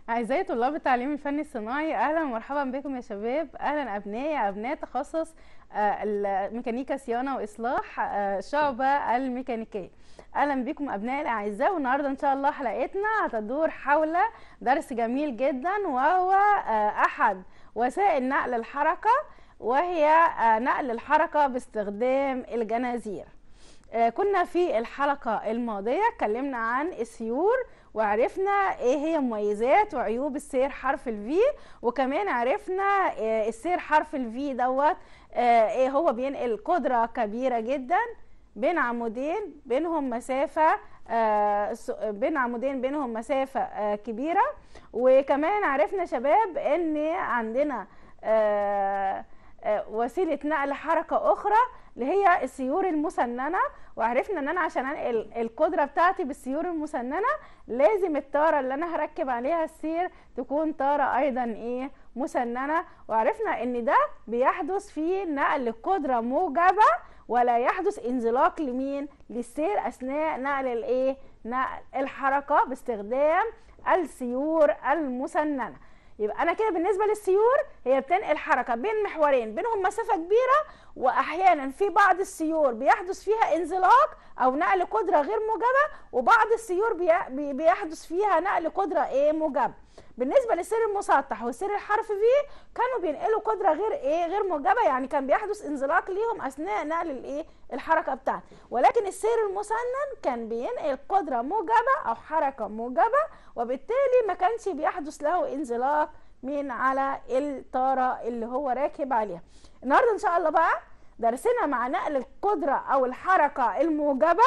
أعزائي طلاب التعليم الفني الصناعي أهلا ومرحبا بكم يا شباب أهلا أبنائي أبناء تخصص آه، الميكانيكا صيانة وإصلاح آه، الشعبة الميكانيكية أهلا بكم أبنائي الأعزاء والنهاردة إن شاء الله حلقتنا هتدور حول درس جميل جدا وهو آه، أحد وسائل نقل الحركة وهي آه، نقل الحركة باستخدام الجنازير آه، كنا في الحلقة الماضية اتكلمنا عن السيور وعرفنا ايه هي مميزات وعيوب السير حرف الفي وكمان عرفنا آه، السير حرف الفي دوت آه، ايه هو بينقل قدرة كبيرة جدا بين عمودين بينهم مسافة آه، س- بين عمودين بينهم مسافة آه، كبيرة وكمان عرفنا شباب ان عندنا آه، آه، وسيلة نقل حركة أخرى اللي هي السيور المسننة وعرفنا ان انا عشان انقل القدرة بتاعتي بالسيور المسننة لازم الطارة اللي انا هركب عليها السير تكون طارة ايضا ايه مسننة وعرفنا ان ده بيحدث في نقل قدرة موجبة ولا يحدث انزلاق لمين للسير اثناء نقل الايه نقل الحركة باستخدام السيور المسننة يبقى انا كده بالنسبه للسيور هي بتنقل حركه بين محورين بينهم مسافه كبيره واحيانا في بعض السيور بيحدث فيها انزلاق او نقل قدره غير موجبه وبعض السيور بي- بي- بيحدث فيها نقل قدره ايه موجبه بالنسبه للسير المسطح والسير الحرف في كانوا بينقلوا قدره غير ايه غير موجبه يعني كان بيحدث انزلاق ليهم اثناء نقل الايه الحركه بتاعته ولكن السير المسنن كان بينقل قدره موجبه او حركه موجبه وبالتالي ما كانش بيحدث له انزلاق من على الطاره اللي هو راكب عليها النهارده ان شاء الله بقى درسنا مع نقل القدره او الحركه الموجبه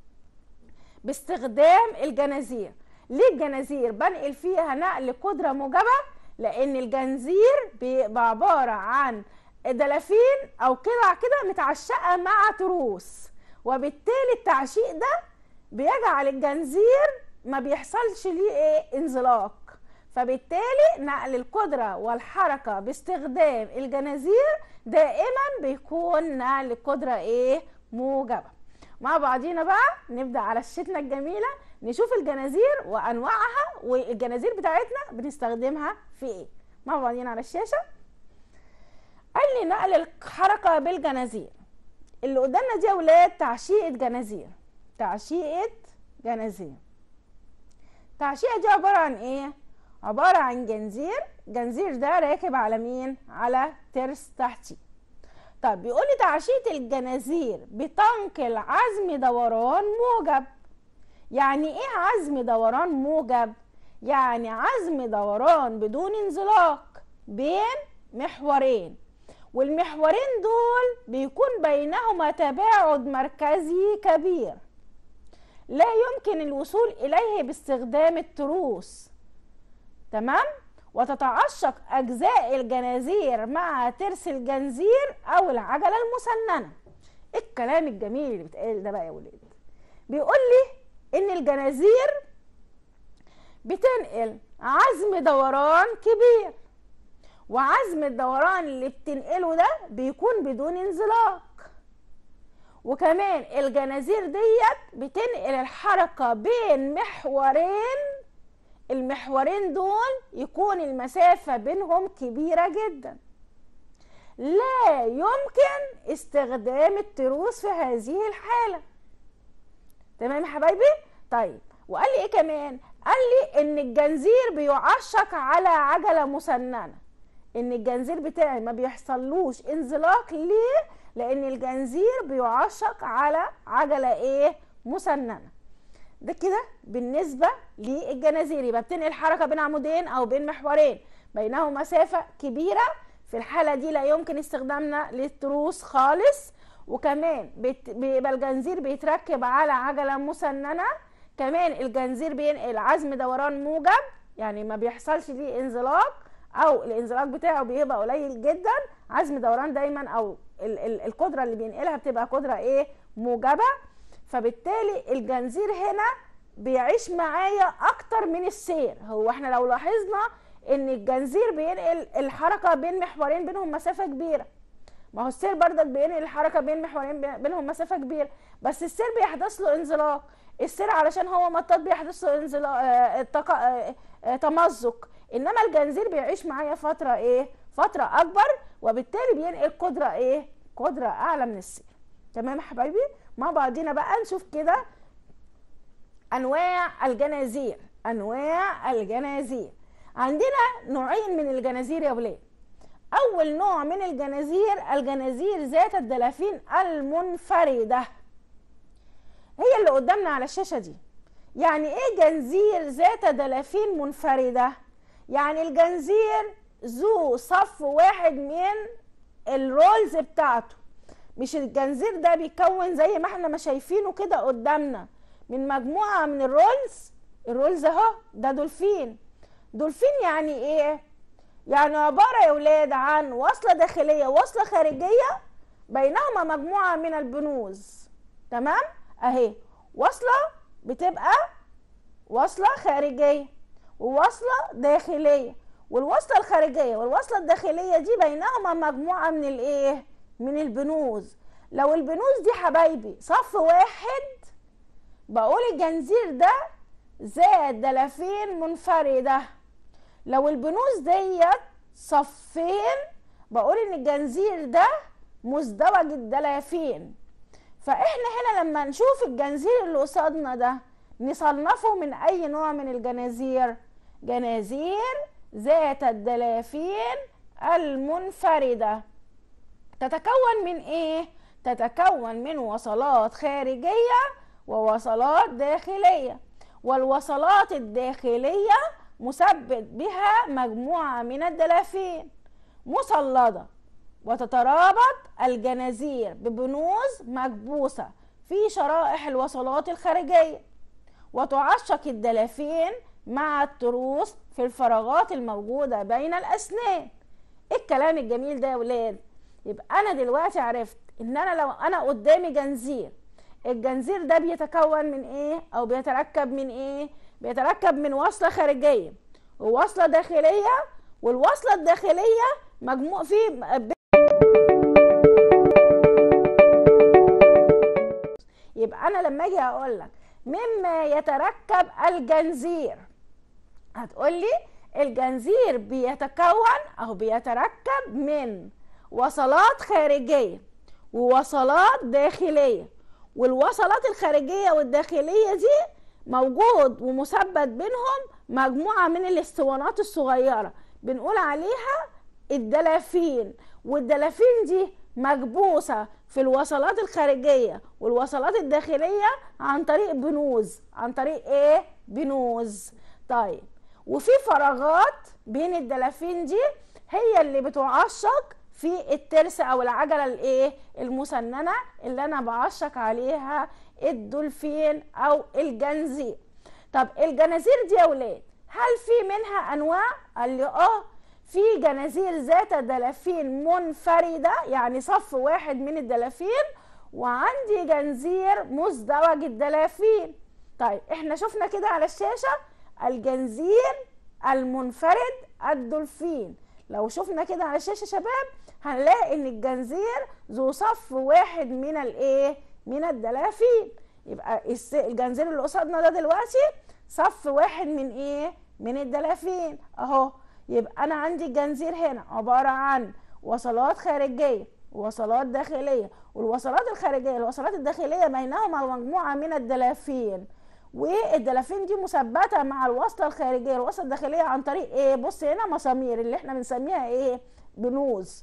باستخدام الجنازير ليه الجنازير بنقل فيها نقل قدره موجبه لان الجنزير بيبقى عباره عن دلافين او قطع كده متعشقه مع تروس وبالتالي التعشيق ده بيجعل الجنزير ما بيحصلش ليه ايه انزلاق فبالتالي نقل القدرة والحركة باستخدام الجنازير دائما بيكون نقل القدرة ايه موجبة مع بعضينا بقى نبدأ على شاشتنا الجميلة نشوف الجنازير وأنواعها والجنازير بتاعتنا بنستخدمها في ايه مع بعضينا على الشاشة قال لي نقل الحركة بالجنازير اللي قدامنا دي يا ولاد تعشيقة جنازير تعشيقة جنازير التعشيقة دي عبارة عن ايه؟ عبارة عن جنزير جنزير ده راكب على مين؟ على ترس تحتي طب بيقول لي تعشيقة الجنازير بتنقل عزم دوران موجب يعني ايه عزم دوران موجب؟ يعني عزم دوران بدون انزلاق بين محورين والمحورين دول بيكون بينهما تباعد مركزي كبير لا يمكن الوصول إليه باستخدام التروس تمام وتتعشق أجزاء الجنازير مع ترس الجنزير أو العجلة المسننة إيه الكلام الجميل اللي بيتقال ده بقى يا ولاد بيقول لي إن الجنازير بتنقل عزم دوران كبير وعزم الدوران اللي بتنقله ده بيكون بدون انزلاق وكمان الجنازير ديت بتنقل الحركة بين محورين المحورين دول يكون المسافة بينهم كبيرة جدا لا يمكن استخدام التروس في هذه الحالة تمام يا حبايبي طيب وقال لي ايه كمان قال لي ان الجنزير بيعشق على عجلة مسننة ان الجنزير بتاعي ما بيحصلوش انزلاق ليه لان الجنزير بيعشق على عجله ايه مسننه ده كده بالنسبه للجنازير يبقى بتنقل حركه بين عمودين او بين محورين بينهم مسافه كبيره في الحاله دي لا يمكن استخدامنا للتروس خالص وكمان بت- بيبقى الجنزير بيتركب على عجله مسننه كمان الجنزير بينقل عزم دوران موجب يعني ما بيحصلش ليه انزلاق او الانزلاق بتاعه بيبقى قليل جدا عزم دوران دايما او ال- ال- القدره اللي بينقلها بتبقى قدره ايه موجبه فبالتالي الجنزير هنا بيعيش معايا اكتر من السير هو احنا لو لاحظنا ان الجنزير بينقل الحركه بين محورين بينهم مسافه كبيره ما هو السير برضك بينقل الحركه بين محورين بي- بينهم مسافه كبيره بس السير بيحدث له انزلاق السير علشان هو مطاط بيحدث انزلا- آه، الطاقة- آه، آه، تمزق انما الجنزير بيعيش معايا فتره ايه فتره اكبر وبالتالي بينقل قدره ايه قدره اعلى من السير تمام يا حبايبي مع بعضينا بقى نشوف كده انواع الجنازير انواع الجنازير عندنا نوعين من الجنازير يا ولاد اول نوع من الجنازير الجنازير ذات الدلافين المنفرده هي اللي قدامنا على الشاشه دي يعني ايه جنزير ذات دلافين منفرده يعني الجنزير ذو صف واحد من الرولز بتاعته مش الجنزير ده بيكون زي ما احنا ما شايفينه كده قدامنا من مجموعه من الرولز الرولز اهو ده دولفين دولفين يعني ايه يعني عباره يا ولاد عن وصله داخليه ووصله خارجيه بينهما مجموعه من البنوز تمام اهي وصله بتبقى وصله خارجيه ووصله داخليه والوصله الخارجيه والوصله الداخليه دي بينهما مجموعه من الايه من البنوز لو البنوز دي حبايبي صف واحد بقول الجنزير ده ذات دلافين منفرده لو البنوز ديت صفين بقول ان الجنزير ده مزدوج الدلافين فاحنا هنا لما نشوف الجنزير اللي قصادنا ده نصنفه من اي نوع من الجنازير جنازير ذات الدلافين المنفرده تتكون من ايه تتكون من وصلات خارجيه ووصلات داخليه والوصلات الداخليه مثبت بها مجموعه من الدلافين مسلطه وتترابط الجنازير ببنوز مكبوسه في شرائح الوصلات الخارجيه وتعشق الدلافين مع التروس في الفراغات الموجوده بين الاسنان ايه الكلام الجميل ده يا ولاد يبقى انا دلوقتي عرفت ان انا لو انا قدامي جنزير الجنزير ده بيتكون من ايه او بيتركب من ايه بيتركب من وصله خارجيه ووصله داخليه والوصله الداخليه مجموع فيه يبقى انا لما اجي اقول لك مما يتركب الجنزير هتقولي الجنزير بيتكون او بيتركب من وصلات خارجيه ووصلات داخليه والوصلات الخارجيه والداخليه دي موجود ومثبت بينهم مجموعه من الاسطوانات الصغيره بنقول عليها الدلافين والدلافين دي مكبوسه في الوصلات الخارجيه والوصلات الداخليه عن طريق بنوز عن طريق ايه بنوز طيب وفي فراغات بين الدلافين دي هي اللي بتعشق في الترس او العجله الايه المسننه اللي انا بعشق عليها الدولفين او الجنزير طب الجنازير دي يا ولاد هل في منها انواع قال لي اه في جنازير ذات دلافين منفرده يعني صف واحد من الدلافين وعندي جنزير مزدوج الدلافين طيب احنا شفنا كده على الشاشه الجنزير المنفرد الدولفين لو شفنا كده على الشاشه شباب هنلاقي ان الجنزير ذو صف واحد من الايه من الدلافين يبقى الجنزير اللي قصادنا ده دلوقتي صف واحد من ايه من الدلافين اهو يبقى انا عندي الجنزير هنا عباره عن وصلات خارجيه ووصلات داخليه والوصلات الخارجيه الوصلات الداخليه بينهما مجموعه من الدلافين والدلافين دي مثبته مع الوصله الخارجيه الوصله الداخليه عن طريق ايه بص هنا مسامير اللي احنا بنسميها ايه بنوز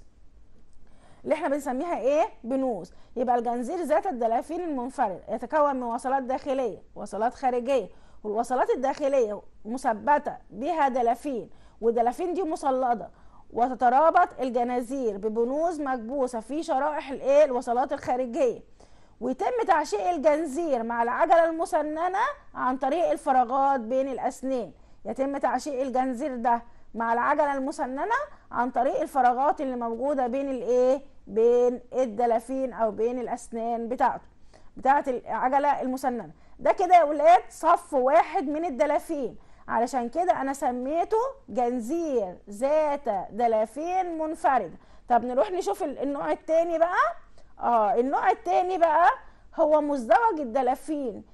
اللي احنا بنسميها ايه بنوز يبقى الجنزير ذات الدلافين المنفرد يتكون من وصلات داخليه وصلات خارجيه والوصلات الداخليه مثبته بها دلافين والدلافين دي مسلطه وتترابط الجنازير ببنوز مكبوسه في شرائح الايه الوصلات الخارجيه ويتم تعشيق الجنزير مع العجله المسننه عن طريق الفراغات بين الاسنان يتم تعشيق الجنزير ده مع العجله المسننه عن طريق الفراغات اللي موجوده بين الايه بين الدلافين او بين الاسنان بتاعته بتاعه العجله المسننه ده كده يا ولاد صف واحد من الدلافين علشان كده انا سميته جنزير ذات دلافين منفرده طب نروح نشوف النوع التاني بقى اه النوع التاني بقى هو مزدوج الدلافين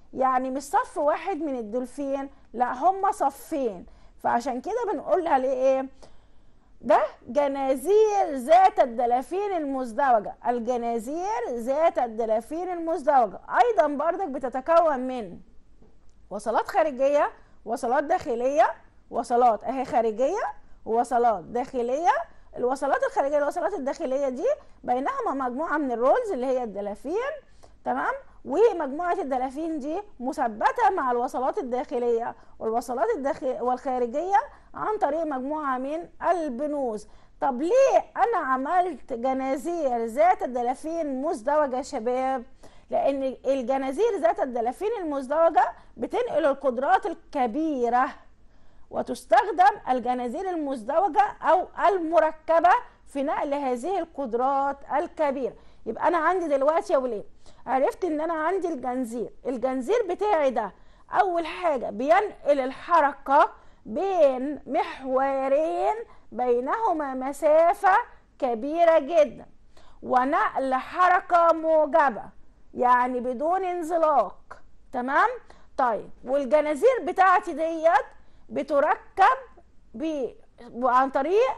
يعني مش صف واحد من الدولفين لا هم صفين فعشان كده بنقول عليه ايه ده جنازير ذات الدلافين المزدوجة الجنازير ذات الدلافين المزدوجة أيضا بردك بتتكون من وصلات خارجية وصلات داخلية وصلات اهي خارجية ووصلات داخلية الوصلات الخارجية الوصلات الداخلية دي بينهما مجموعة من الرولز اللي هي الدلافين تمام ومجموعة الدلافين دي مثبتة مع الوصلات الداخلية والوصلات الداخل والخارجية عن طريق مجموعة من البنوز طب ليه أنا عملت جنازير ذات الدلافين مزدوجة يا شباب؟ لأن الجنازير ذات الدلافين المزدوجة بتنقل القدرات الكبيرة وتستخدم الجنازير المزدوجة أو المركبة في نقل هذه القدرات الكبيرة يبقى أنا عندي دلوقتي يا ولاد عرفت إن أنا عندي الجنزير الجنزير بتاعي ده أول حاجة بينقل الحركة بين محورين بينهما مسافة كبيرة جدا ونقل حركة موجبة يعني بدون انزلاق تمام طيب والجنازير بتاعتي ديت بتركب ب... عن طريق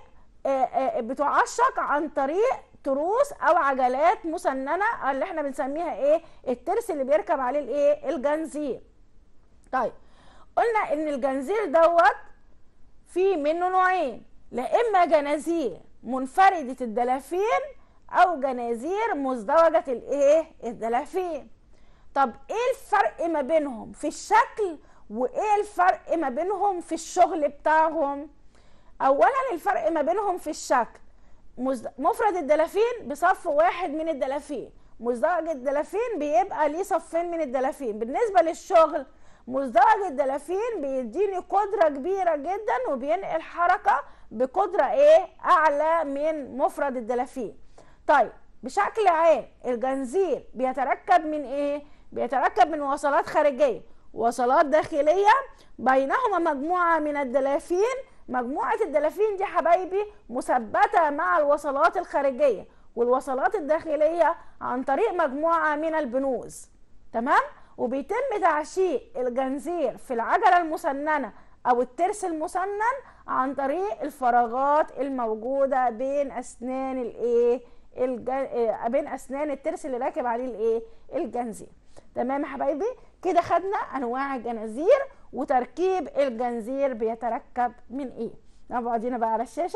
بتعشق عن طريق تروس او عجلات مسننه اللي احنا بنسميها ايه الترس اللي بيركب عليه الايه الجنزير طيب قلنا ان الجنزير دوت في منه نوعين لا اما جنازير منفرده الدلافين او جنازير مزدوجه الايه الدلافين طب ايه الفرق ما بينهم في الشكل وايه الفرق ما بينهم في الشغل بتاعهم اولا الفرق ما بينهم في الشكل مفرد الدلافين بصف واحد من الدلافين مزدوج الدلافين بيبقى ليه صفين من الدلافين بالنسبه للشغل مزدوج الدلافين بيديني قدره كبيره جدا وبينقل حركه بقدره ايه اعلى من مفرد الدلافين طيب بشكل عام الجنزير بيتركب من ايه بيتركب من وصلات خارجيه وصلات داخليه بينهما مجموعه من الدلافين مجموعه الدلافين دي حبايبي مثبته مع الوصلات الخارجيه والوصلات الداخليه عن طريق مجموعه من البنوز تمام وبيتم تعشيق الجنزير في العجله المسننه او الترس المسنن عن طريق الفراغات الموجوده بين اسنان الايه الج... بين اسنان الترس اللي راكب عليه الايه الجنزير تمام يا حبايبي كده خدنا انواع الجنازير وتركيب الجنزير بيتركب من ايه نبعدينا بقى على الشاشه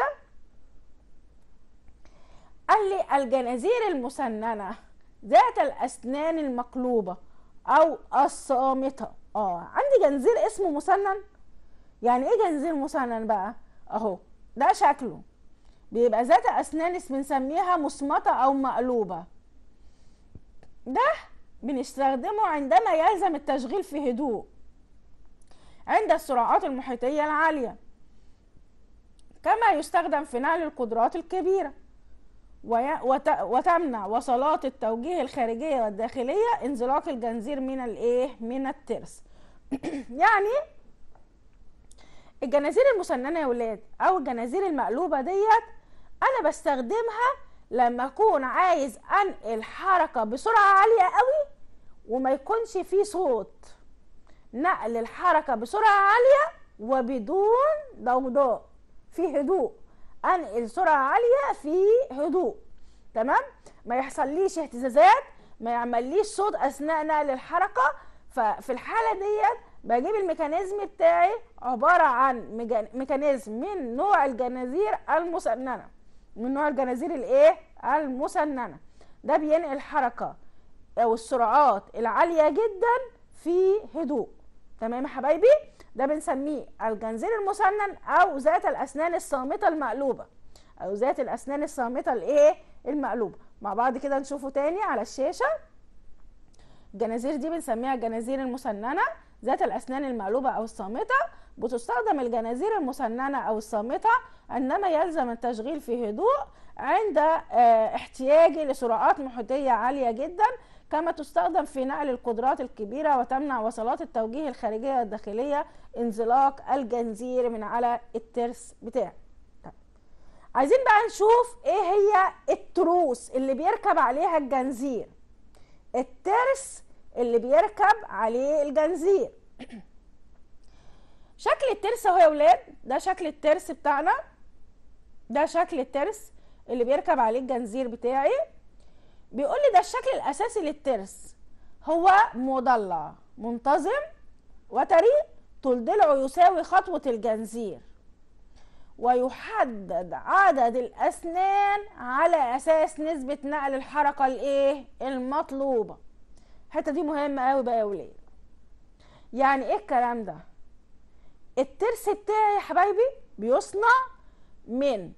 قال لي الجنازير المسننه ذات الاسنان المقلوبه او الصامته اه عندي جنزير اسمه مسنن يعني ايه جنزير مسنن بقى اهو ده شكله بيبقى ذات اسنان بنسميها مصمته او مقلوبه ده بنستخدمه عندما يلزم التشغيل في هدوء عند السرعات المحيطيه العاليه كما يستخدم في نقل القدرات الكبيره وتمنع وصلات التوجيه الخارجيه والداخليه انزلاق الجنزير من الايه من الترس يعني الجنازير المسننه يا ولاد او الجنازير المقلوبه ديت انا بستخدمها لما اكون عايز انقل حركه بسرعه عاليه قوي وما يكونش فيه صوت نقل الحركه بسرعه عاليه وبدون ضوضاء في هدوء انقل سرعه عاليه في هدوء تمام ما يحصليش اهتزازات ما يعمليش صوت اثناء نقل الحركه ففي الحاله ديت بجيب الميكانيزم بتاعي عباره عن ميكانيزم من نوع الجنازير المسننه من نوع الجنازير الايه المسننه ده بينقل الحركه او السرعات العاليه جدا في هدوء تمام يا حبايبي ده بنسميه الجنزير المسنن او ذات الاسنان الصامته المقلوبه او ذات الاسنان الصامته الايه المقلوبه مع بعض كده نشوفه تاني على الشاشه الجنازير دي بنسميها الجنازير المسننه ذات الاسنان المقلوبه او الصامته بتستخدم الجنازير المسننه او الصامته عندما يلزم التشغيل في هدوء عند احتياجي لسرعات محيطيه عاليه جدا كما تستخدم في نقل القدرات الكبيره وتمنع وصلات التوجيه الخارجيه والداخليه انزلاق الجنزير من على الترس بتاعه طيب. عايزين بقى نشوف ايه هي التروس اللي بيركب عليها الجنزير الترس اللي بيركب عليه الجنزير شكل الترس اهو يا ولاد ده شكل الترس بتاعنا ده شكل الترس اللي بيركب عليه الجنزير بتاعي بيقول لي ده الشكل الاساسي للترس هو مضلع منتظم وتري طول ضلعه يساوي خطوة الجنزير ويحدد عدد الأسنان على أساس نسبة نقل الحركة الإيه؟ المطلوبة. الحتة دي مهمة أوي بقى يا ولاد. يعني إيه الكلام ده؟ الترس بتاعي يا حبايبي بيصنع من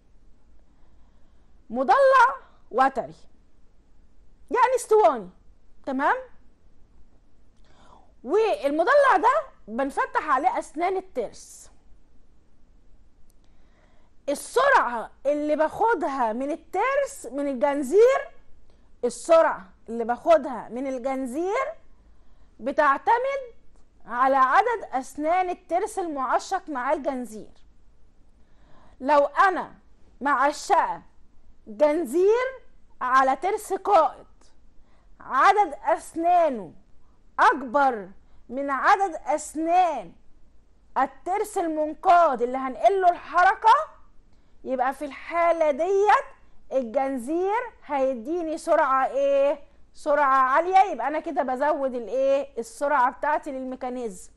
مضلع وتري. يعني اسطواني تمام؟ والمضلع ده بنفتح عليه أسنان الترس. السرعة اللي باخدها من الترس من الجنزير السرعة اللي باخدها من الجنزير بتعتمد على عدد أسنان الترس المعشق مع الجنزير لو أنا معشقة جنزير على ترس قائد عدد أسنانه أكبر من عدد أسنان الترس المنقاد اللي هنقله الحركه يبقى في الحالة ديت الجنزير هيديني سرعة ايه سرعة عالية يبقى انا كده بزود الايه السرعة بتاعتي للميكانيزم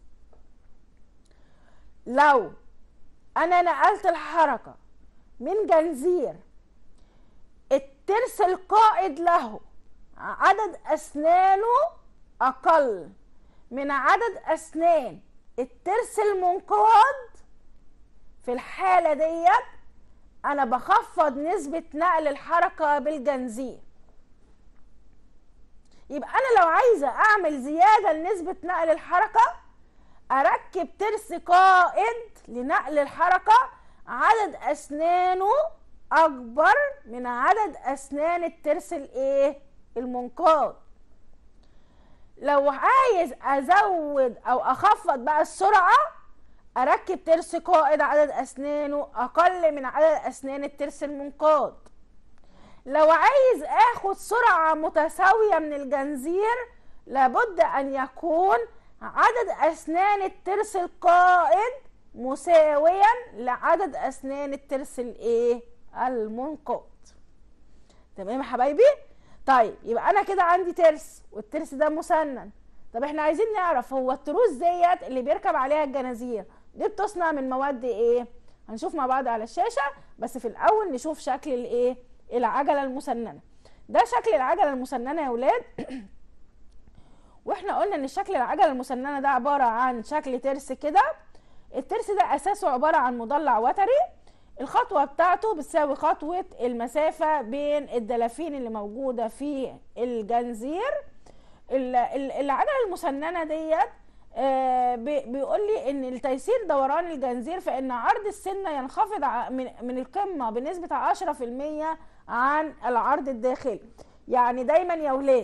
لو انا نقلت الحركة من جنزير الترس القائد له عدد اسنانه اقل من عدد اسنان الترس المنقاد في الحالة ديت انا بخفض نسبة نقل الحركة بالجنزير يبقى انا لو عايزة اعمل زيادة لنسبة نقل الحركة اركب ترس قائد لنقل الحركة عدد اسنانه اكبر من عدد اسنان الترس الايه المنقاد لو عايز ازود او اخفض بقى السرعه اركب ترس قائد عدد اسنانه اقل من عدد اسنان الترس المنقاد لو عايز اخد سرعة متساوية من الجنزير لابد ان يكون عدد اسنان الترس القائد مساويا لعدد اسنان الترس الايه المنقاد تمام يا حبايبي طيب يبقى انا كده عندي ترس والترس ده مسنن طب احنا عايزين نعرف هو التروس ديت اللي بيركب عليها الجنازير دي بتصنع من مواد ايه هنشوف مع بعض على الشاشه بس في الاول نشوف شكل الايه العجله المسننه ده شكل العجله المسننه يا ولاد واحنا قلنا ان شكل العجله المسننه ده عباره عن شكل ترس كده الترس ده اساسه عباره عن مضلع وتري الخطوه بتاعته بتساوي خطوه المسافه بين الدلافين اللي موجوده في الجنزير العجله المسننه ديت آه بيقول لي ان لتيسير دوران الجنزير فان عرض السنه ينخفض من القمه بنسبه 10% عن العرض الداخلي يعني دايما يا ولاد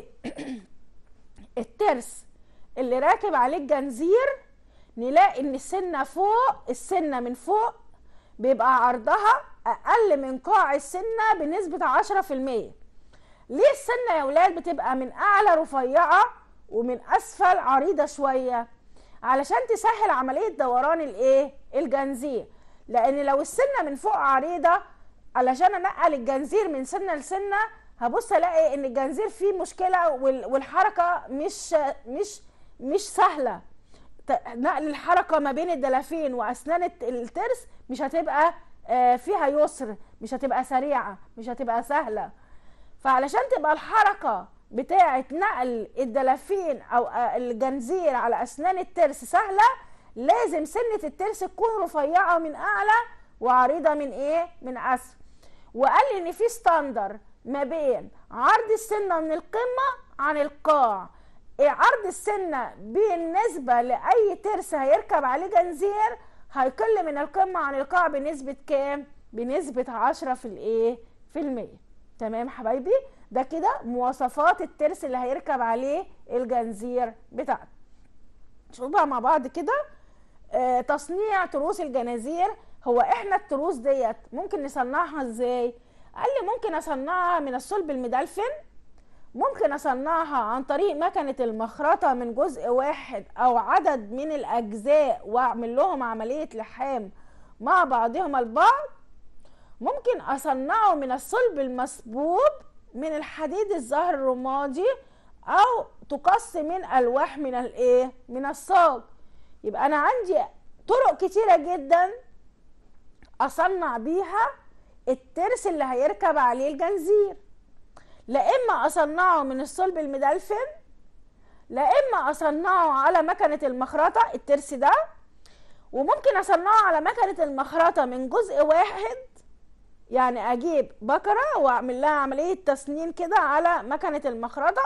الترس اللي راكب عليه الجنزير نلاقي ان السنه فوق السنه من فوق بيبقى عرضها اقل من قاع السنه بنسبه 10% ليه السنه يا ولاد بتبقى من اعلى رفيعه ومن اسفل عريضه شويه علشان تسهل عمليه دوران الايه الجنزير لان لو السنه من فوق عريضه علشان انقل الجنزير من سنه لسنه هبص الاقي ان الجنزير فيه مشكله والحركه مش مش مش سهله نقل الحركه ما بين الدلافين واسنان الترس مش هتبقى فيها يسر مش هتبقى سريعه مش هتبقى سهله فعلشان تبقى الحركه بتاعه نقل الدلافين او الجنزير على اسنان الترس سهله لازم سنه الترس تكون رفيعه من اعلى وعريضه من ايه من اسفل وقال لي ان في ستاندر ما بين عرض السنه من القمه عن القاع إيه عرض السنه بالنسبه لاي ترس هيركب عليه جنزير هيقل من القمه عن القاع بنسبه كام بنسبه 10 في الايه في المية تمام حبايبي ده كده مواصفات الترس اللي هيركب عليه الجنزير بتاعنا نشوف بقى مع بعض كده آه تصنيع تروس الجنازير هو احنا التروس ديت ممكن نصنعها ازاي قال لي ممكن اصنعها من الصلب المدلفن ممكن اصنعها عن طريق مكنة المخرطة من جزء واحد او عدد من الاجزاء واعمل لهم عملية لحام مع بعضهما البعض ممكن اصنعه من الصلب المصبوب من الحديد الزهر الرمادي او تقص من الواح من الايه من الصاج يبقى انا عندي طرق كتيره جدا اصنع بيها الترس اللي هيركب عليه الجنزير لا اما اصنعه من الصلب المدلفن لا اما اصنعه على مكنه المخرطه الترس ده وممكن اصنعه على مكنه المخرطه من جزء واحد يعني اجيب بكره واعمل لها عمليه تسنين كده على مكنه المخرطه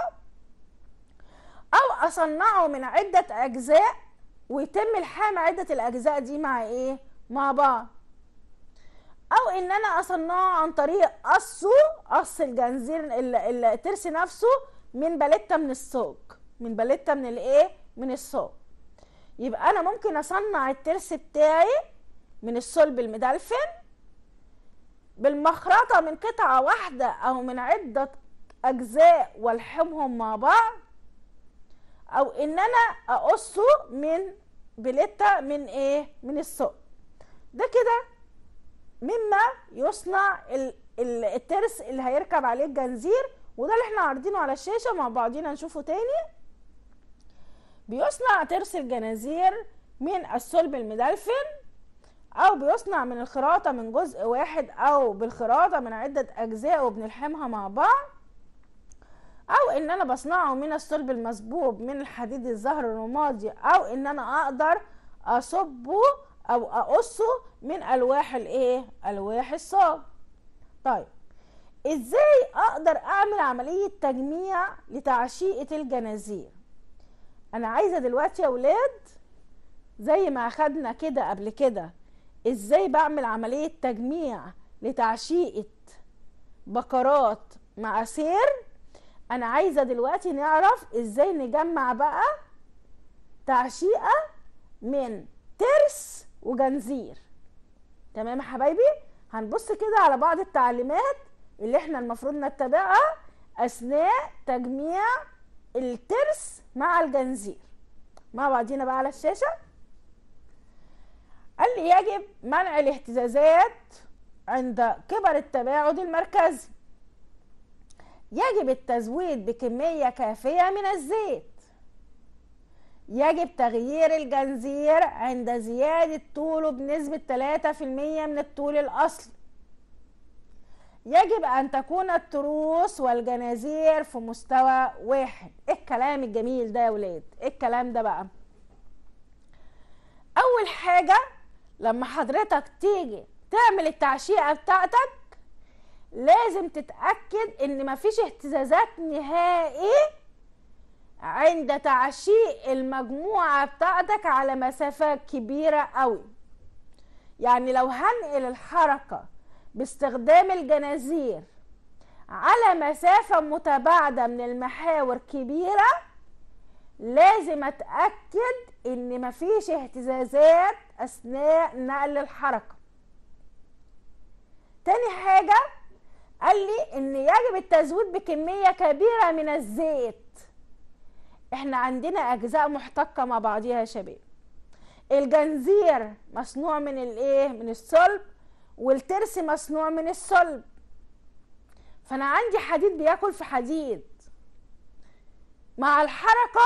او اصنعه من عده اجزاء ويتم الحام عده الاجزاء دي مع ايه مع بعض او ان انا اصنعه عن طريق قصه قص الجنزير الترس نفسه من باليتا من السوق من باليتا من الايه من السوق يبقى انا ممكن اصنع الترس بتاعي من الصلب المدلفن بالمخرطه من قطعه واحده او من عده اجزاء والحمهم مع بعض او ان انا اقصه من بليتا من ايه من السوق ده كده مما يصنع الترس اللي هيركب عليه الجنزير وده اللي احنا عارضينه على الشاشه مع بعضينا نشوفه تاني بيصنع ترس الجنازير من الصلب المدلفن او بيصنع من الخراطه من جزء واحد او بالخراطه من عده اجزاء وبنلحمها مع بعض او ان انا بصنعه من الصلب المصبوب من الحديد الزهر الرمادي او ان انا اقدر اصبه او اقصه من الواح الايه الواح الصاج طيب ازاي اقدر اعمل عمليه تجميع لتعشيقه الجنازير انا عايزه دلوقتي يا ولاد زي ما اخدنا كده قبل كده ازاي بعمل عمليه تجميع لتعشيقه بقرات مع سير انا عايزه دلوقتي نعرف ازاي نجمع بقى تعشيقه من ترس وجنزير تمام يا حبايبي هنبص كده على بعض التعليمات اللي احنا المفروض نتبعها اثناء تجميع الترس مع الجنزير مع بعضينا بقى على الشاشه قال لي يجب منع الاهتزازات عند كبر التباعد المركزي يجب التزويد بكمية كافية من الزيت يجب تغيير الجنزير عند زيادة طوله بنسبة 3% من الطول الأصلي يجب أن تكون التروس والجنازير في مستوى واحد إيه الكلام الجميل ده يا ولاد إيه الكلام ده بقى أول حاجة لما حضرتك تيجي تعمل التعشيقة بتاعتك لازم تتأكد إن مفيش اهتزازات نهائي عند تعشيق المجموعة بتاعتك على مسافات كبيرة قوي يعني لو هنقل الحركة باستخدام الجنازير على مسافة متباعدة من المحاور كبيرة لازم اتأكد ان مفيش اهتزازات اثناء نقل الحركة تاني حاجة قال لي ان يجب التزويد بكمية كبيرة من الزيت احنا عندنا اجزاء محتقة مع بعضيها يا شباب الجنزير مصنوع من الايه من الصلب والترس مصنوع من الصلب فانا عندي حديد بياكل في حديد مع الحركة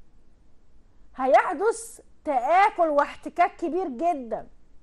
هيحدث تآكل واحتكاك كبير جدا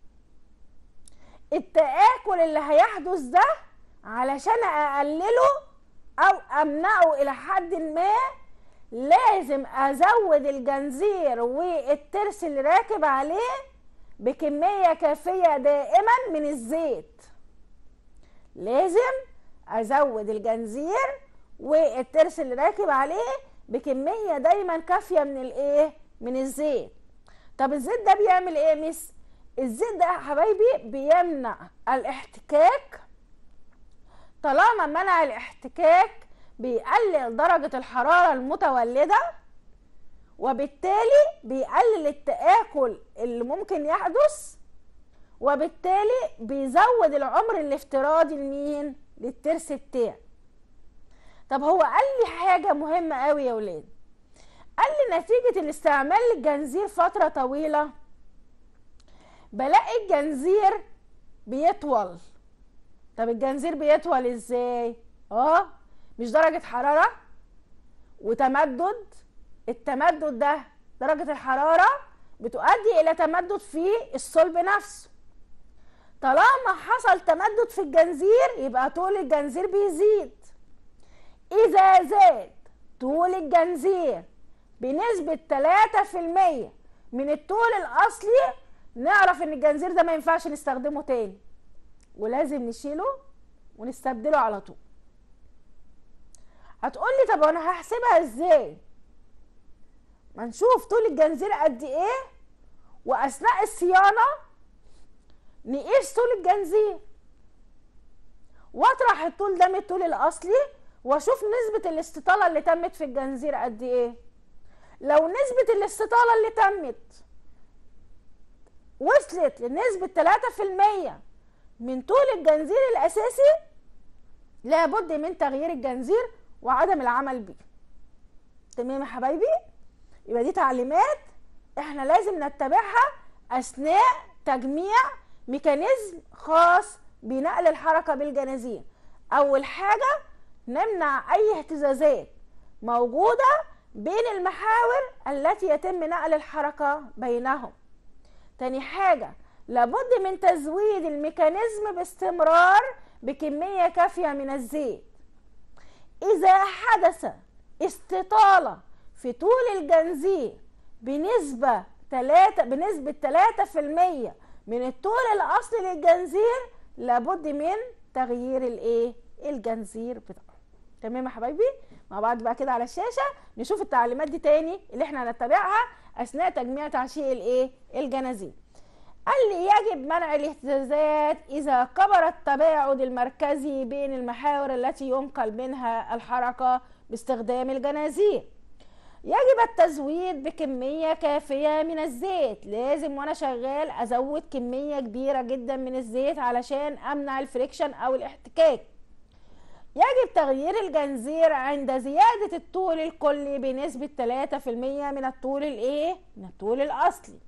التآكل اللي هيحدث ده علشان اقلله او امنعه الى حد ما لازم ازود الجنزير والترس اللي راكب عليه بكمية كافية دائما من الزيت لازم ازود الجنزير والترس اللي راكب عليه بكمية دايما كافية من الايه من الزيت طب الزيت ده بيعمل ايه مس الزيت ده يا حبايبي بيمنع الاحتكاك طالما منع الاحتكاك بيقلل درجة الحرارة المتولدة وبالتالي بيقلل التآكل اللي ممكن يحدث وبالتالي بيزود العمر الافتراضي لمين؟ للترس بتاعي طب هو قال لي حاجه مهمه قوي يا ولاد قال لي نتيجه الاستعمال للجنزير فتره طويله بلاقي الجنزير بيطول طب الجنزير بيطول ازاي اه مش درجه حراره وتمدد التمدد ده درجه الحراره بتؤدي الى تمدد في الصلب نفسه طالما حصل تمدد في الجنزير يبقى طول الجنزير بيزيد اذا زاد طول الجنزير بنسبة 3% من الطول الأصلي نعرف إن الجنزير ده ما ينفعش نستخدمه تاني ولازم نشيله ونستبدله على طول هتقولي طب أنا هحسبها إزاي؟ ما نشوف طول الجنزير قد إيه وأثناء الصيانة نقيس طول الجنزير واطرح الطول ده من الطول الأصلي واشوف نسبة الاستطالة اللي تمت في الجنزير قد ايه لو نسبة الاستطالة اللي تمت وصلت لنسبة 3% من طول الجنزير الأساسي لابد من تغيير الجنزير وعدم العمل بيه تمام يا حبايبي يبقى دي تعليمات احنا لازم نتبعها أثناء تجميع ميكانيزم خاص بنقل الحركة بالجنازير أول حاجة نمنع أي اهتزازات موجودة بين المحاور التي يتم نقل الحركة بينهم تاني حاجة لابد من تزويد الميكانيزم باستمرار بكمية كافية من الزيت إذا حدث استطالة في طول الجنزير بنسبة 3 بنسبة 3% من الطول الأصلي للجنزير لابد من تغيير الايه الجنزير بتاعه تمام يا حبايبي مع بعض بقى كده على الشاشه نشوف التعليمات دي تاني اللي احنا هنتبعها اثناء تجميع تعشيق الايه الجنازير قال لي يجب منع الاهتزازات اذا كبر التباعد المركزي بين المحاور التي ينقل منها الحركه باستخدام الجنازير يجب التزويد بكمية كافية من الزيت لازم وانا شغال ازود كمية كبيرة جدا من الزيت علشان امنع الفريكشن او الاحتكاك يجب تغيير الجنزير عند زيادة الطول الكلي بنسبة 3% من الطول الايه؟ من الطول الاصلي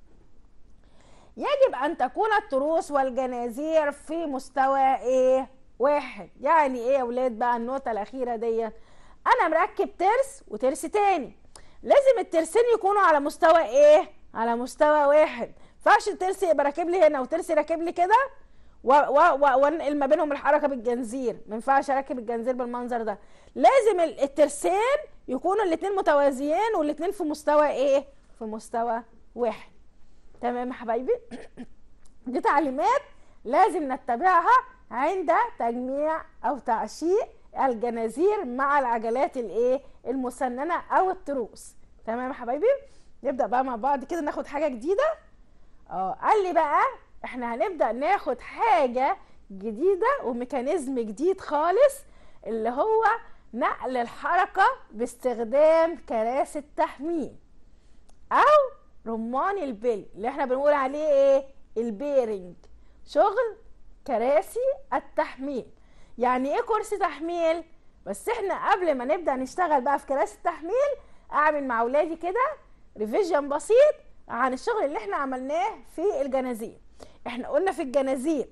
يجب ان تكون التروس والجنازير في مستوى ايه؟ واحد يعني ايه يا ولاد بقى النقطة الاخيرة ديت انا مركب ترس وترس تاني لازم الترسين يكونوا على مستوى ايه على مستوى واحد فعش الترس يبقى راكب لي هنا وترس راكب لي كده وانقل ما بينهم الحركه بالجنزير ما ينفعش اركب الجنزير بالمنظر ده لازم الترسين يكونوا الاثنين متوازيين والاثنين في مستوى ايه في مستوى واحد تمام يا حبايبي دي تعليمات لازم نتبعها عند تجميع او تعشيق الجنازير مع العجلات الايه المسننه او التروس تمام يا حبايبي نبدا بقى مع بعض كده ناخد حاجه جديده اه قال لي بقى احنا هنبدا ناخد حاجه جديده وميكانيزم جديد خالص اللي هو نقل الحركه باستخدام كراسي التحميل او رمان البل اللي احنا بنقول عليه ايه البيرنج شغل كراسي التحميل يعني ايه كرسي تحميل بس احنا قبل ما نبدا نشتغل بقى في كراسي التحميل اعمل مع اولادي كده ريفيجن بسيط عن الشغل اللي احنا عملناه في الجنازير احنا قلنا في الجنازير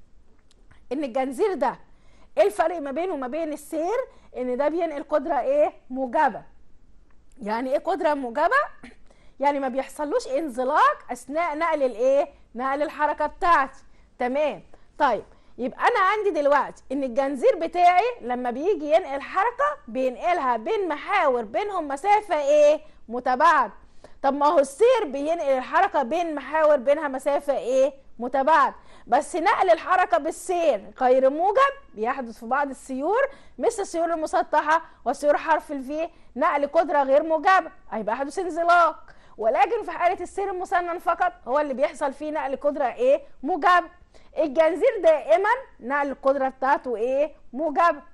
ان الجنزير ده ايه الفرق ما بينه وما بين السير ان ده بينقل قدره ايه موجبه يعني ايه قدره موجبه يعني ما بيحصلوش انزلاق اثناء نقل الايه نقل الحركه بتاعتي تمام طيب يبقى انا عندي دلوقتي ان الجنزير بتاعي لما بيجي ينقل حركه بينقلها بين محاور بينهم مسافه ايه متباعد طب ما هو السير بينقل الحركه بين محاور بينها مسافه ايه متباعد بس نقل الحركه بالسير غير موجب بيحدث في بعض السيور مثل السيور المسطحه وسيور حرف الفي نقل قدره غير موجبه هيبقى يحدث انزلاق ولكن في حاله السير المسنن فقط هو اللي بيحصل فيه نقل قدره ايه موجبه الجنزير دائما نقل القدره بتاعته ايه موجبه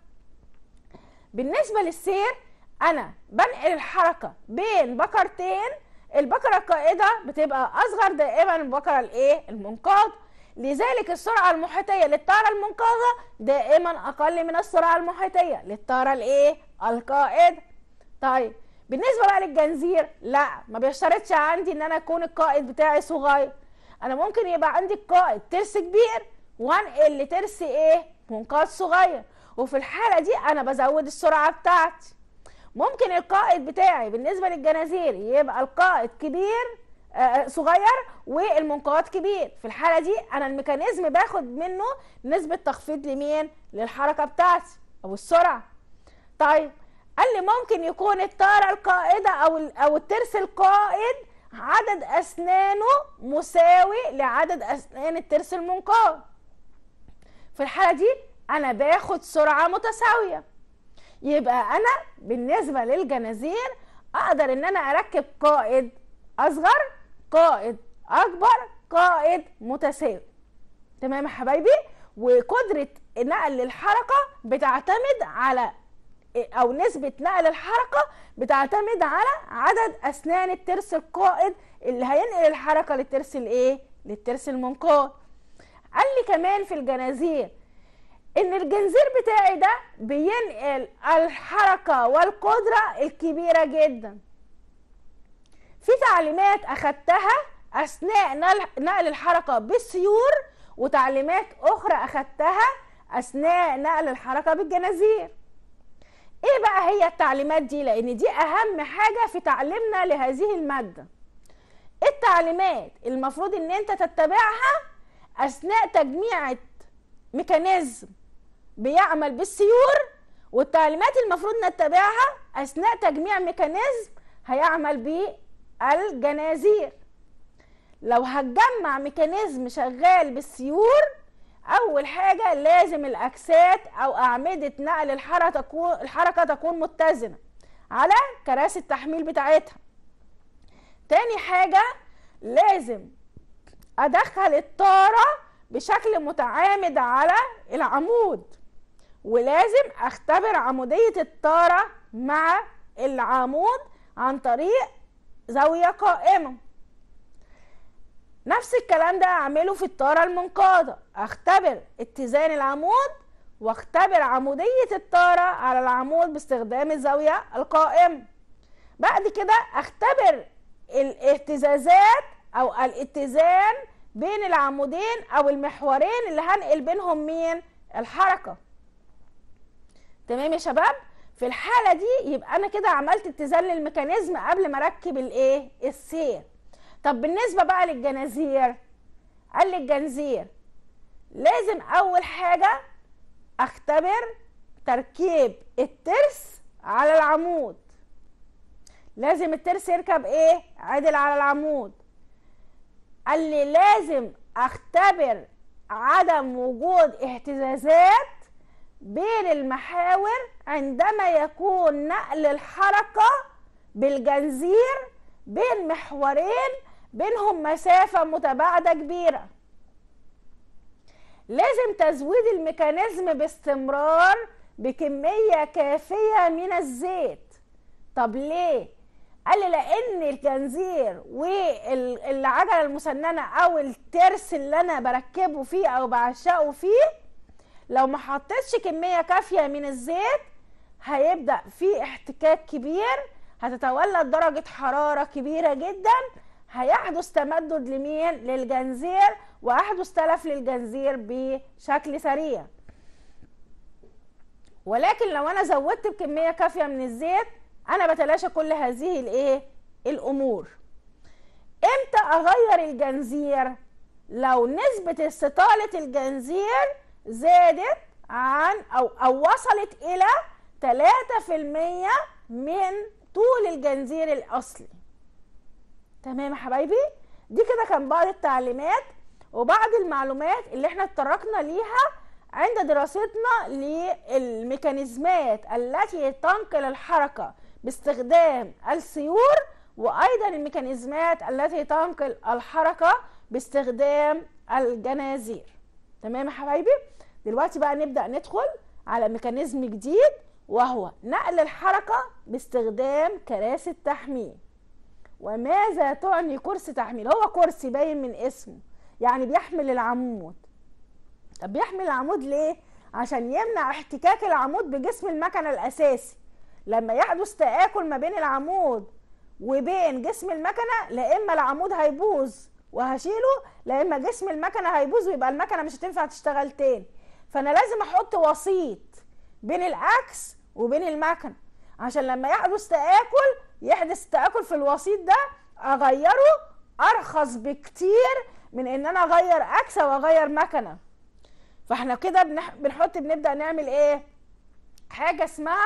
بالنسبه للسير انا بنقل الحركه بين بكرتين البكره القائده بتبقى اصغر دائما من البكره الايه المنقاد لذلك السرعة المحيطية للطارة المنقاذة دائما أقل من السرعة المحيطية للطارة الإيه؟ القائدة. طيب بالنسبة بقى للجنزير لا ما بيشترطش عندي إن أنا أكون القائد بتاعي صغير. أنا ممكن يبقى عندي القائد ترس كبير وأنقل لترس إيه؟ منقاذ صغير. وفي الحالة دي أنا بزود السرعة بتاعتي. ممكن القائد بتاعي بالنسبة للجنازير يبقى القائد كبير آه، صغير والمنقاد كبير في الحالة دي أنا الميكانيزم باخد منه نسبة تخفيض لمين للحركة بتاعتي أو السرعة طيب قال لي ممكن يكون الطارة القائدة أو ال- أو الترس القائد عدد أسنانه مساوي لعدد أسنان الترس المنقاد في الحالة دي أنا باخد سرعة متساوية يبقى انا بالنسبه للجنازير اقدر ان انا اركب قائد اصغر قائد اكبر قائد متساوي تمام يا حبايبي وقدره نقل الحركه بتعتمد على او نسبه نقل الحركه بتعتمد على عدد اسنان الترس القائد اللي هينقل الحركه للترس الايه للترس المنقاد قال لي كمان في الجنازير ان الجنزير بتاعي ده بينقل الحركه والقدره الكبيره جدا في تعليمات اخدتها اثناء نقل- نقل الحركه بالسيور وتعليمات اخرى اخدتها اثناء نقل الحركه بالجنازير ايه بقى هي التعليمات دي لان دي اهم حاجه في تعليمنا لهذه الماده التعليمات المفروض ان انت تتبعها اثناء تجميع ميكانيزم بيعمل بالسيور والتعليمات المفروض نتبعها اثناء تجميع ميكانيزم هيعمل بالجنازير لو هتجمع ميكانيزم شغال بالسيور اول حاجه لازم الاكسات او اعمده نقل الحركه تكون الحركه تكون متزنه على كراسي التحميل بتاعتها تاني حاجه لازم ادخل الطاره بشكل متعامد على العمود ولازم اختبر عموديه الطاره مع العمود عن طريق زاويه قائمه نفس الكلام ده اعمله في الطاره المنقاده اختبر اتزان العمود واختبر عموديه الطاره على العمود باستخدام الزاويه القائمه بعد كده اختبر الاهتزازات او الاتزان بين العمودين او المحورين اللي هنقل بينهم مين الحركه تمام يا شباب في الحاله دي يبقى انا كده عملت اتزان للميكانيزم قبل ما اركب الايه السير طب بالنسبه بقى للجنازير قال لي الجنزير لازم اول حاجه اختبر تركيب الترس على العمود لازم الترس يركب ايه عدل على العمود قال لي لازم اختبر عدم وجود اهتزازات بين المحاور عندما يكون نقل الحركة بالجنزير بين محورين بينهم مسافة متباعدة كبيرة لازم تزويد الميكانيزم باستمرار بكمية كافية من الزيت طب ليه؟ قال لي لان الجنزير والعجله المسننه او الترس اللي انا بركبه فيه او بعشقه فيه لو ما حطيتش كميه كافيه من الزيت هيبدا في احتكاك كبير هتتولد درجه حراره كبيره جدا هيحدث تمدد لمين للجنزير ويحدث تلف للجنزير بشكل سريع ولكن لو انا زودت بكميه كافيه من الزيت انا بتلاشى كل هذه الايه الامور امتى اغير الجنزير لو نسبة استطالة الجنزير زادت عن او او وصلت الى 3% من طول الجنزير الاصلي تمام يا حبايبي دي كده كان بعض التعليمات وبعض المعلومات اللي احنا اتطرقنا ليها عند دراستنا للميكانيزمات التي تنقل الحركة باستخدام السيور وايضا الميكانيزمات التي تنقل الحركة باستخدام الجنازير تمام يا حبايبي دلوقتي بقى نبدأ ندخل على ميكانيزم جديد وهو نقل الحركة باستخدام كراسي التحميل وماذا تعني كرسي تحميل هو كرسي باين من اسمه يعني بيحمل العمود طب بيحمل العمود ليه عشان يمنع احتكاك العمود بجسم المكنه الاساسي لما يحدث تآكل ما بين العمود وبين جسم المكنه لا اما العمود هيبوظ وهشيله لا اما جسم المكنه هيبوظ ويبقى المكنه مش هتنفع تشتغل تاني فانا لازم احط وسيط بين الاكس وبين المكنه عشان لما يحدث تآكل يحدث تآكل في الوسيط ده اغيره ارخص بكتير من ان انا اغير اكس او اغير مكنه فاحنا كده بنح... بنحط بنبدا نعمل ايه حاجه اسمها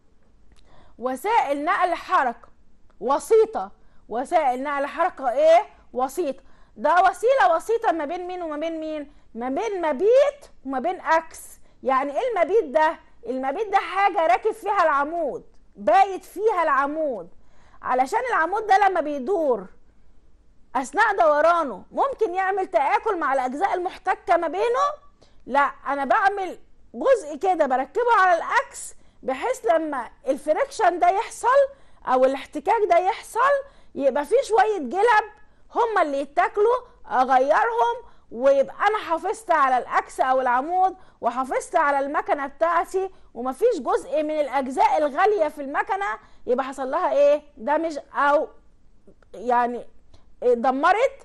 وسائل نقل حركه وسيطه وسائل نقل حركه ايه وسيطه ده وسيله وسيطه ما بين مين وما بين مين ما بين مبيت وما بين اكس يعني ايه المبيت ده المبيت ده حاجه راكب فيها العمود بايت فيها العمود علشان العمود ده لما بيدور اثناء دورانه ممكن يعمل تآكل مع الاجزاء المحتكه ما بينه لا انا بعمل جزء كده بركبه على الاكس بحيث لما الفريكشن ده يحصل او الاحتكاك ده يحصل يبقى في شويه جلب هما اللي يتاكلوا اغيرهم ويبقى انا حافظت على الاكس او العمود وحافظت على المكنه بتاعتي ومفيش جزء من الاجزاء الغاليه في المكنه يبقى حصل لها ايه دمج او يعني دمرت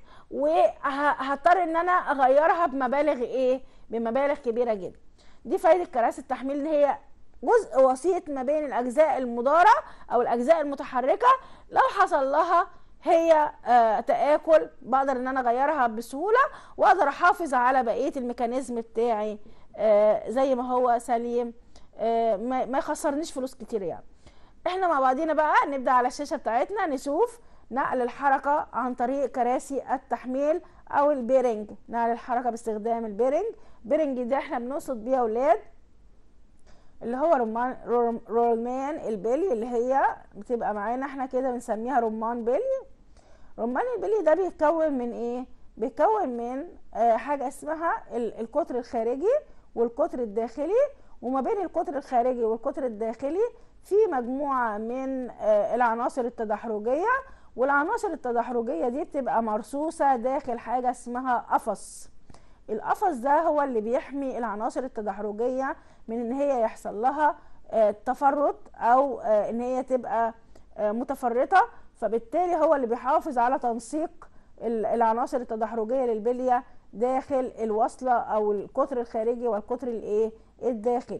وهضطر ان انا اغيرها بمبالغ ايه بمبالغ كبيره جدا دي فايده كراسي التحميل ان هي جزء وسيط ما بين الاجزاء المداره او الاجزاء المتحركه لو حصل لها هي آه تآكل بقدر ان انا اغيرها بسهوله واقدر احافظ على بقيه الميكانيزم بتاعي آه زي ما هو سليم آه ما يخسرنيش فلوس كتير يعني احنا مع بعضينا بقى نبدا على الشاشه بتاعتنا نشوف نقل الحركه عن طريق كراسي التحميل او البيرنج نقل الحركه باستخدام البيرنج بيرنج دي احنا بنقصد بيها اولاد اللي هو رمان رمان البلي اللي هي بتبقى معانا احنا كده بنسميها رمان بلي رمان البلي ده بيتكون من ايه بيتكون من آه حاجه اسمها القطر الخارجي والقطر الداخلي وما بين القطر الخارجي والقطر الداخلي في مجموعه من آه العناصر التدحرجيه والعناصر التدحرجيه دي بتبقى مرصوصه داخل حاجه اسمها قفص القفص ده هو اللي بيحمي العناصر التدحرجيه من ان هي يحصل لها آه تفرط او آه ان هي تبقى آه متفرطه فبالتالي هو اللي بيحافظ على تنسيق العناصر التدحرجيه للبليه داخل الوصله او القطر الخارجي والقطر الايه الداخلي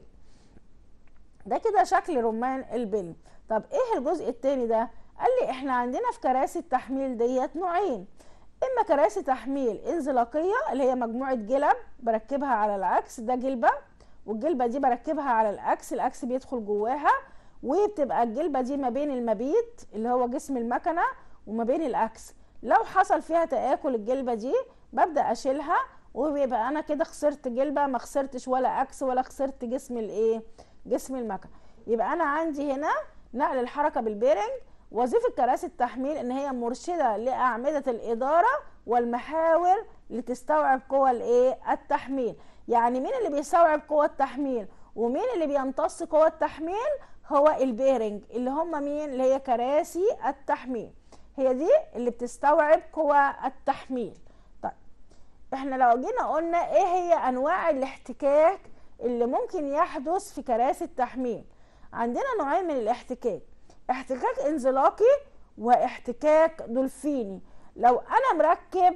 ده كده شكل رمان البلي طب ايه الجزء التاني ده قال لي احنا عندنا في كراسي التحميل ديت نوعين اما كراسي تحميل انزلاقيه اللي هي مجموعه جلب بركبها على العكس ده جلبه والجلبه دي بركبها على الاكس الاكس بيدخل جواها وبتبقى الجلبه دي ما بين المبيت اللي هو جسم المكنه وما بين الاكس لو حصل فيها تآكل الجلبه دي ببدا اشيلها وبيبقى انا كده خسرت جلبه ما خسرتش ولا اكس ولا خسرت جسم الايه جسم المكنه يبقى انا عندي هنا نقل الحركه بالبيرنج وظيفه كراسي التحميل ان هي مرشده لاعمده الاداره والمحاور لتستوعب قوى الايه التحميل يعني مين اللي بيستوعب قوى التحميل ومين اللي بيمتص قوى التحميل هو البيرنج اللي هم مين اللي هي كراسي التحميل هي دي اللي بتستوعب قوى التحميل طيب احنا لو جينا قلنا ايه هي انواع الاحتكاك اللي ممكن يحدث في كراسي التحميل عندنا نوعين من الاحتكاك احتكاك انزلاقي واحتكاك دولفيني لو انا مركب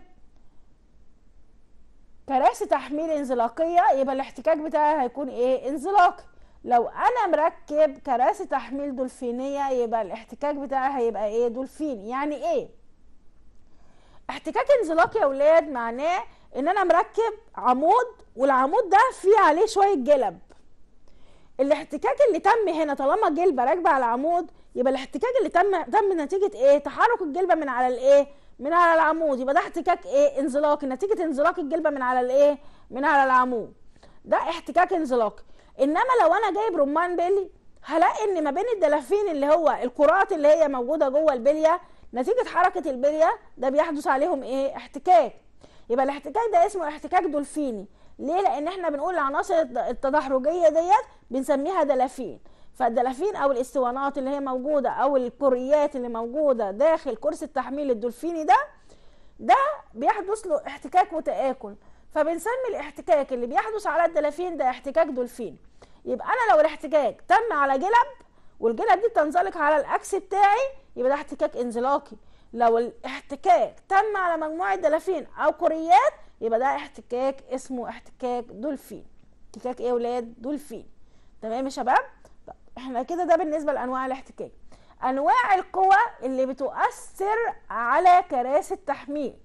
كراسي تحميل انزلاقيه يبقى الاحتكاك بتاعي هيكون ايه انزلاقي لو انا مركب كراسي تحميل دولفينيه يبقى الاحتكاك بتاعي هيبقى ايه دولفيني يعني ايه احتكاك انزلاقي يا اولاد معناه ان انا مركب عمود والعمود ده فيه عليه شويه جلب الاحتكاك اللي تم هنا طالما جلبه راكبه على العمود يبقى الاحتكاك اللي تم تم نتيجه ايه تحرك الجلبه من على الايه من على العمود يبقى ده احتكاك ايه انزلاقي نتيجه انزلاق الجلبه من على الايه من على العمود ده احتكاك انزلاقي انما لو انا جايب رمان بيلي هلاقي ان ما بين الدلافين اللي هو الكرات اللي هي موجوده جوه البليه نتيجه حركه البليه ده بيحدث عليهم ايه احتكاك يبقى الاحتكاك ده اسمه احتكاك دولفيني ليه لان احنا بنقول العناصر التدحرجيه ديت بنسميها دلافين فالدلافين او الاسطوانات اللي هي موجوده او الكريات اللي موجوده داخل كرسي التحميل الدولفيني ده ده بيحدث له احتكاك وتآكل فبنسمي الاحتكاك اللي بيحدث على الدلافين ده احتكاك دولفين يبقى انا لو الاحتكاك تم على جلب والجلب دي بتنزلق على الاكس بتاعي يبقى ده احتكاك انزلاقي لو الاحتكاك تم على مجموعه دلافين او كوريات يبقى ده احتكاك اسمه احتكاك دولفين احتكاك ايه يا ولاد دولفين تمام يا شباب طب احنا كده ده بالنسبه لانواع الاحتكاك انواع القوى اللي بتؤثر على كراسي التحميل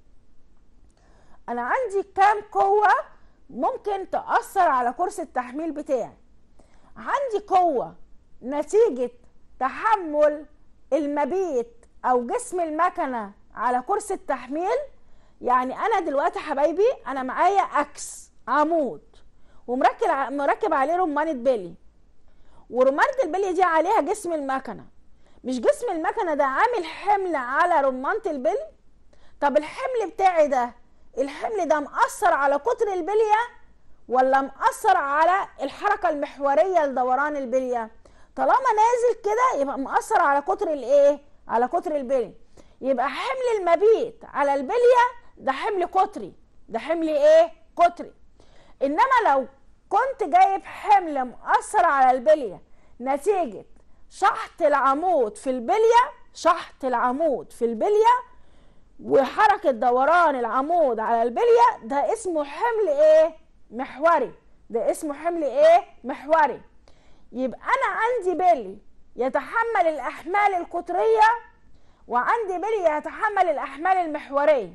انا عندي كام قوه ممكن تاثر على كرسي التحميل بتاعي عندي قوه نتيجه تحمل المبيت او جسم المكنه على كرسي التحميل يعني انا دلوقتي حبايبي انا معايا اكس عمود ومركب مركب عليه رمانه بلي ورمانه البلي دي عليها جسم المكنه مش جسم المكنه ده عامل حمل على رمانه البلي طب الحمل بتاعي ده الحمل ده مأثر على قطر البليه ولا مأثر على الحركه المحوريه لدوران البليه طالما نازل كده يبقى مأثر على قطر الايه على قطر البلي يبقى حمل المبيت على البليه ده حمل قطري ده حمل ايه قطري انما لو كنت جايب حمل مؤثر على البليه نتيجه شحط العمود في البليه شحط العمود في البليه وحركه دوران العمود على البليه ده اسمه حمل ايه محوري ده اسمه حمل ايه محوري يبقى انا عندي بلي يتحمل الاحمال القطريه وعندي بليه يتحمل الاحمال المحوريه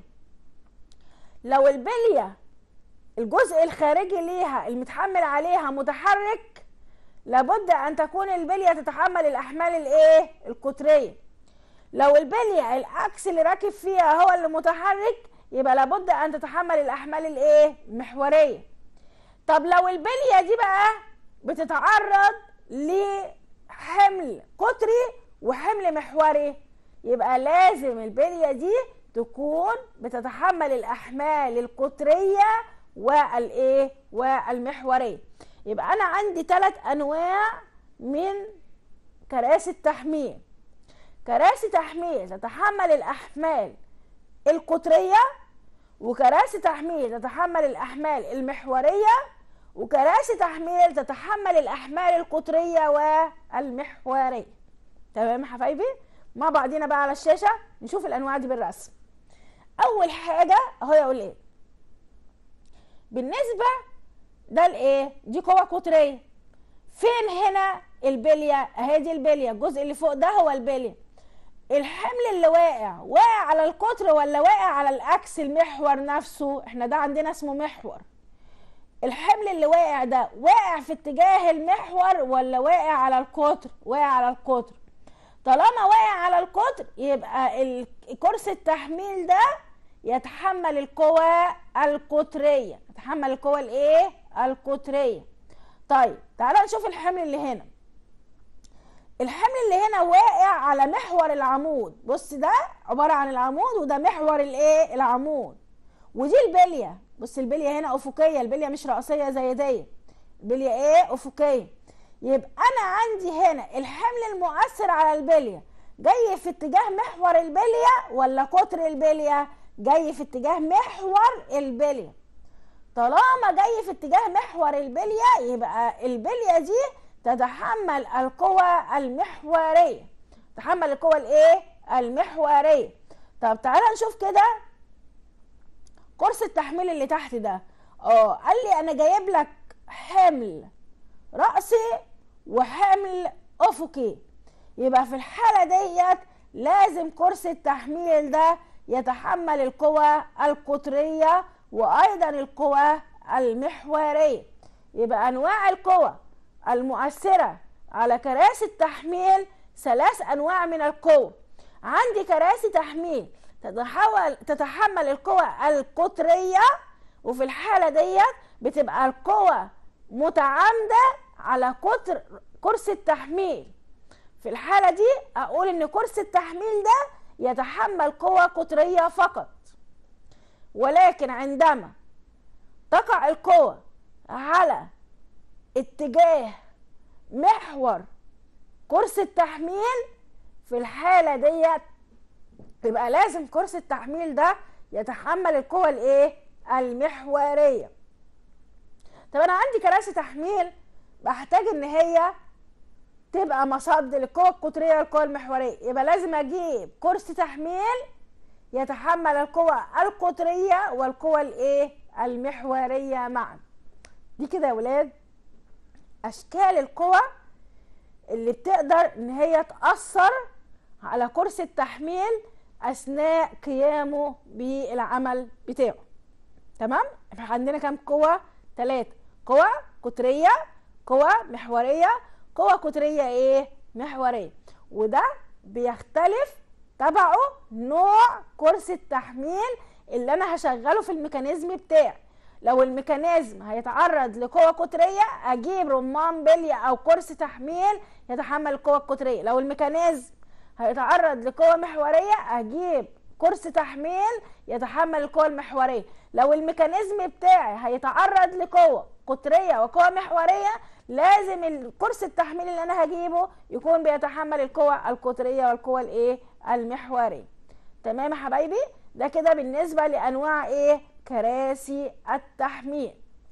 لو البليه الجزء الخارجي ليها المتحمل عليها متحرك لابد ان تكون البليه تتحمل الاحمال الايه القطريه لو البليه الاكس اللي راكب فيها هو اللي متحرك يبقى لابد ان تتحمل الاحمال الايه المحوريه طب لو البليه دي بقى بتتعرض لحمل قطري وحمل محوري يبقى لازم البليه دي تكون بتتحمل الاحمال القطريه والايه والمحوريه يبقى انا عندي ثلاث انواع من كراسي التحميل كراسي تحميل تتحمل الاحمال القطريه وكراسي تحميل تتحمل الاحمال المحوريه وكراسي تحميل تتحمل الاحمال القطريه والمحوريه تمام يا حبايبي مع بعضينا بقى على الشاشه نشوف الانواع دي بالرسم اول حاجه اهو يا ولاد بالنسبه ده الايه دي قوه قطريه فين هنا البليه اهي دي البليه الجزء اللي فوق ده هو البليه الحمل اللي واقع واقع على القطر ولا واقع على الاكس المحور نفسه احنا ده عندنا اسمه محور الحمل اللي واقع ده واقع في اتجاه المحور ولا واقع على القطر واقع على القطر طالما واقع على القطر يبقى كرسي التحميل ده يتحمل القوى القطريه يتحمل القوى الايه القطريه طيب تعالى نشوف الحمل اللي هنا الحمل اللي هنا واقع على محور العمود بص ده عباره عن العمود وده محور الايه العمود ودي البليه بص البليه هنا افقيه البليه مش راسيه زي دي البليه ايه افقيه يبقى انا عندي هنا الحمل المؤثر على البليه جاي في اتجاه محور البليه ولا قطر البليه جاي في اتجاه محور البليه طالما جاي في اتجاه محور البليه يبقى البليه دي تتحمل القوى المحوريه تتحمل القوى الايه المحوريه طب تعالى نشوف كده كرسي التحميل اللي تحت ده اه قال لي انا جايب لك حمل راسي وحمل افقي يبقى في الحاله ديت لازم كرسي التحميل ده يتحمل القوى القطريه وايضا القوى المحوريه يبقى انواع القوى المؤثره على كراسي التحميل ثلاث انواع من القوى عندي كراسي تحميل تتحول تتحمل القوى القطريه وفي الحاله ديت بتبقى القوى متعامده على قطر كرسي التحميل في الحاله دي اقول ان كرسي التحميل ده يتحمل قوى قطريه فقط ولكن عندما تقع القوى على اتجاه محور كرسي التحميل في الحاله ديت يبقى لازم كرسي التحميل ده يتحمل القوة الايه المحورية طب انا عندي كراسي تحميل بحتاج ان هي تبقى مصد للقوة القطرية والقوة المحورية يبقى لازم اجيب كرسي تحميل يتحمل القوة القطرية والقوة الايه المحورية معا دي كده يا ولاد اشكال القوى اللي بتقدر ان هي تأثر على كرسي التحميل اثناء قيامه بالعمل بتاعه تمام عندنا كام قوة ثلاثة قوة قطرية قوة محورية قوة قطرية ايه محورية وده بيختلف تبعه نوع كرسي التحميل اللي انا هشغله في الميكانيزم بتاعي لو الميكانيزم هيتعرض لقوة قطرية اجيب رمان بلي او كرسي تحميل يتحمل القوة القطرية لو الميكانيزم هيتعرض لقوة محورية اجيب كرسي تحميل يتحمل القوة المحورية لو الميكانيزم بتاعي هيتعرض لقوة قطرية وقوة محورية لازم الكرسي التحميل اللي انا هجيبه يكون بيتحمل القوة القطرية والقوة الايه المحورية تمام يا حبايبي ده كده بالنسبة لانواع ايه كراسي التحميل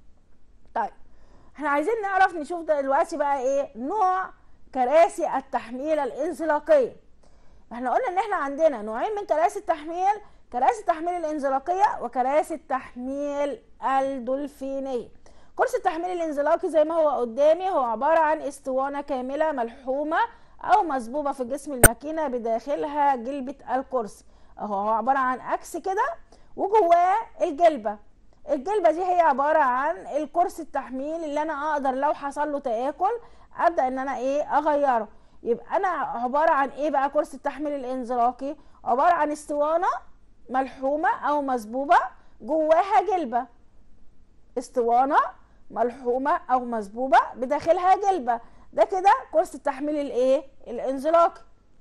طيب احنا عايزين نعرف نشوف دلوقتي بقى ايه نوع كراسي التحميل الانزلاقيه احنا قلنا ان احنا عندنا نوعين من كراسي التحميل كراسي التحميل الانزلاقيه وكراسي التحميل الدولفينيه كرسي التحميل الانزلاقي زي ما هو قدامي هو عباره عن اسطوانه كامله ملحومه او مسبوبه في جسم الماكينه بداخلها جلبه الكرسي اهو عباره عن اكس كده وجواه الجلبه الجلبه دي هي عباره عن الكرسي التحميل اللي انا اقدر لو حصل له تاكل ابدا ان انا ايه اغيره يبقى انا عباره عن ايه بقى كرسي التحميل الانزلاقي عباره عن اسطوانه ملحومه او مسبوبه جواها جلبه اسطوانه ملحومه او مسبوبه بداخلها جلبه ده كده كرسي التحميل الايه الانزلاقي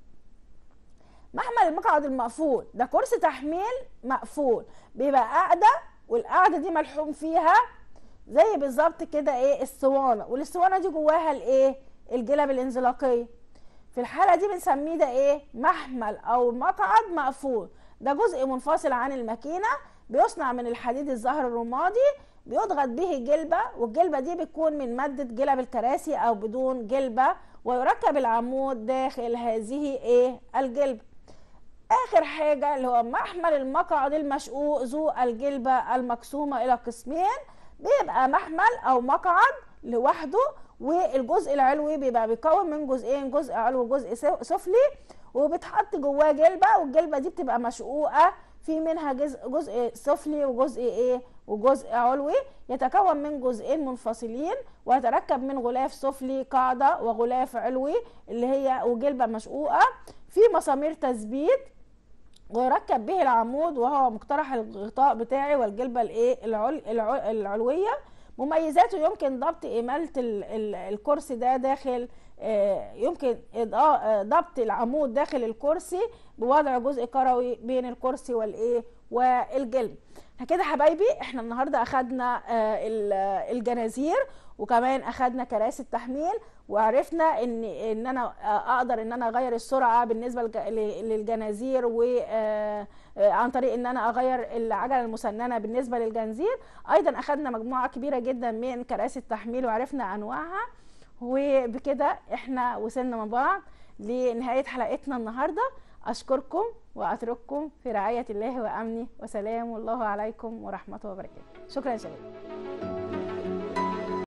محمل المقعد المقفول ده كرسي تحميل مقفول بيبقى قاعده والقاعده دي ملحوم فيها زي بالظبط كده ايه الاسطوانه والاسطوانه دي جواها الايه الجلب الانزلاقيه في الحاله دي بنسميه ده ايه محمل او مقعد مقفول ده جزء منفصل عن الماكينه بيصنع من الحديد الزهر الرمادي بيضغط به الجلبة والجلبة دي بتكون من مادة جلب الكراسي أو بدون جلبة ويركب العمود داخل هذه إيه الجلبة آخر حاجة اللي هو محمل المقعد المشقوق ذو الجلبة المقسومة إلى قسمين بيبقى محمل أو مقعد لوحده والجزء العلوي بيبقى بيكون من جزئين جزء علوي وجزء سفلي وبتحط جواه جلبة والجلبة دي بتبقى مشقوقة في منها جزء, جزء سفلي وجزء ايه وجزء علوي يتكون من جزئين منفصلين ويتركب من غلاف سفلي قاعدة وغلاف علوي اللي هي وجلبة مشقوقة في مسامير تثبيت ويركب به العمود وهو مقترح الغطاء بتاعي والجلبة الايه العل... العل... العلوية مميزاته يمكن ضبط إمالة الكرسي ده داخل يمكن ضبط العمود داخل الكرسي بوضع جزء كروي بين الكرسي والايه والجلد كده حبايبي احنا النهارده اخدنا الجنازير وكمان اخدنا كراسي التحميل وعرفنا ان ان انا اقدر ان انا اغير السرعه بالنسبه للجنازير و عن طريق ان انا اغير العجله المسننه بالنسبه للجنزير ايضا اخدنا مجموعه كبيره جدا من كراسي التحميل وعرفنا انواعها وبكده احنا وصلنا مع بعض لنهايه حلقتنا النهارده اشكركم واترككم في رعايه الله وامنه وسلام الله عليكم ورحمته وبركاته شكرا يا شباب